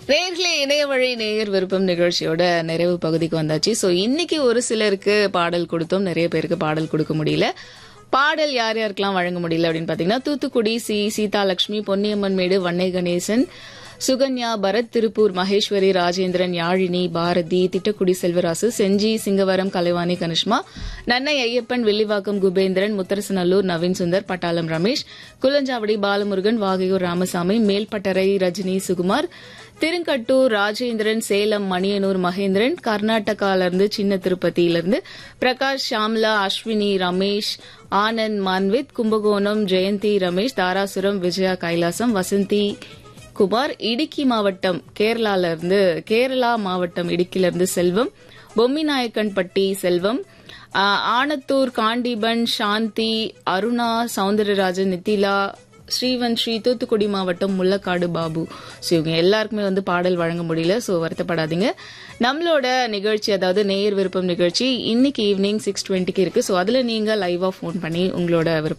நேர்களே இணைய வழி நேயர் விருப்பம் நிகழ்ச்சியோட நிறைவு பகுதிக்கு வந்தாச்சு சோ இன்னைக்கு ஒரு சிலருக்கு பாடல் கொடுத்தோம் நிறைய பேருக்கு பாடல் கொடுக்க முடியல பாடல் யார் யாருக்கெல்லாம் வழங்க முடியல அப்படின்னு பாத்தீங்கன்னா தூத்துக்குடி சி சீதாலட்சுமி பொன்னியம்மன் மேடு வன்னை கணேசன் சுகன்யா பரத் திருப்பூர் மகேஸ்வரி ராஜேந்திரன் யாழினி பாரதி திட்டக்குடி செல்வராசு செஞ்சி சிங்கவரம் கலைவாணி கனிஷ்மா நன்னை ஐயப்பன் வில்லிவாக்கம் குபேந்திரன் முத்தரசநல்லூர் நவீன் சுந்தர் பட்டாளம் ரமேஷ் குலஞ்சாவடி பாலமுருகன் வாகையூர் ராமசாமி மேல்பட்டறை ரஜினி சுகுமார் திருங்கட்டூர் ராஜேந்திரன் சேலம் மணியனூர் மகேந்திரன் கர்நாடகாவிலிருந்து சின்ன திருப்பதியிலிருந்து பிரகாஷ் ஷாம்லா அஸ்வினி ரமேஷ் ஆனந்த் மான்வித் கும்பகோணம் ஜெயந்தி ரமேஷ் தாராசுரம் விஜயா கைலாசம் வசந்தி குமார் இடுக்கி மாவட்டம் கேரளால இருந்து கேரளா மாவட்டம் இடுக்கில இருந்து செல்வம் பொம்மிநாயக்கன்பட்டி செல்வம் ஆ, ஆனத்தூர் காண்டிபன் சாந்தி அருணா சவுந்தரராஜன் நித்திலா ஸ்ரீவன் ஸ்ரீ தூத்துக்குடி மாவட்டம் முள்ளக்காடு பாபு ஸோ இவங்க எல்லாருக்குமே வந்து பாடல் வழங்க முடியல ஸோ வருத்தப்படாதீங்க நம்மளோட நிகழ்ச்சி அதாவது நேயர் விருப்பம் நிகழ்ச்சி இன்னைக்கு ஈவினிங் சிக்ஸ் டுவெண்ட்டிக்கு இருக்கு ஸோ அதில் நீங்கள் லைவாக ஃபோன் பண்ணி உங்களோட விருப்பம்